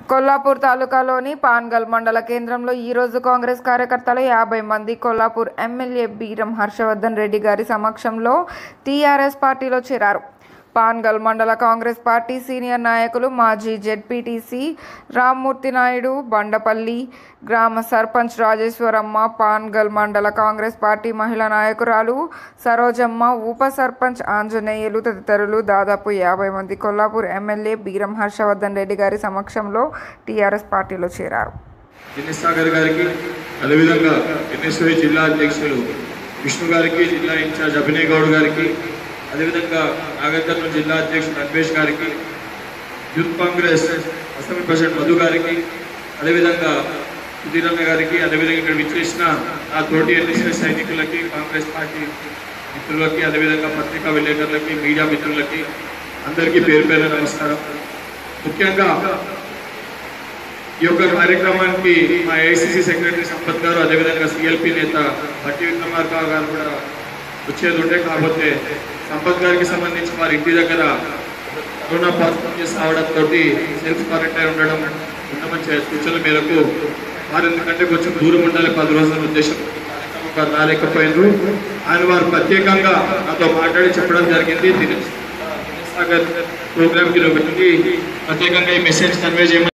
కొల్లాపూర్ తాలూకాలోని పాన్గల్ మండల కేంద్రంలో ఈరోజు కాంగ్రెస్ కార్యకర్తలు యాభై మంది కొల్లాపూర్ ఎమ్మెల్యే బీరం హర్షవర్ధన్ రెడ్డి గారి సమక్షంలో టీఆర్ఎస్ పార్టీలో చేరారు పాన్గల్ మండల కాంగ్రెస్ పార్టీ సీనియర్ నాయకులు మాజీ జెడ్పీటీసీ రామ్మూర్తి నాయుడు బండపల్లి గ్రామ సర్పంచ్ రాజేశ్వరమ్మ పాన్గల్ మండల కాంగ్రెస్ పార్టీ మహిళా నాయకురాలు సరోజమ్మ ఉప సర్పంచ్ ఆంజనేయులు తదితరులు దాదాపు యాభై మంది కొల్లాపూర్ ఎమ్మెల్యే బీరం హర్షవర్ధన్ రెడ్డి గారి సమక్షంలో టీఆర్ఎస్ పార్టీలో చేరారు దినేష్ సాగర్ గారికి అదేవిధంగా ఎన్ఎస్వై జిల్లా అధ్యక్షులు విష్ణు గారికి జిల్లా ఇన్ఛార్జ్ అభినయ్ గౌడ్ గారికి అదేవిధంగా నాగర్కర్నూలు జిల్లా అధ్యక్షుడు అన్వేష్ గారికి youth Congress assembly president Madhu గారికి అదేవిధంగా సుధీరన్న గారికి అదేవిధంగా ఇక్కడ విచ్చేసిన నా తోటి ఎన్ఎస్వై సైనికులకి కాంగ్రెస్ పార్టీ మిత్రులకి అదేవిధంగా పత్రికా విలేకరులకి మీడియా మిత్రులకి అందరికీ పేరు పేరు నమస్కారం ముఖ్యంగా ఈ యొక్క కార్యక్రమానికి మా ఏఐసిసి సెక్రటరీ సంపత్ గారు అదేవిధంగా సిఎల్పి నేత భట్టి విక్రమార్క గారు కూడా వచ్చేది ఉంటే కాకపోతే సంపత్ గారికి సంబంధించి వారి ఇంటి దగ్గర కరోనా పాజిటివ్ కేసు రావడంతో సెల్ఫ్ క్వారంటైన్ ఉండడం ఉండమని చే- సూచనల మేరకు వారు ఎందుకంటే కొంచెం దూరం ఉండాలి పది రోజుల ఉద్దేశం వారు రాలేకపోయినారు ఆయన వారు ప్రత్యేకంగా నాతో మాట్లాడి చెప్పడం జరిగింది దినేష్ సాగర్ ప్రోగ్రామ్కి ఒకటి ప్రత్యేకంగా ఈ మెసేజ్ కన్వే చేయమని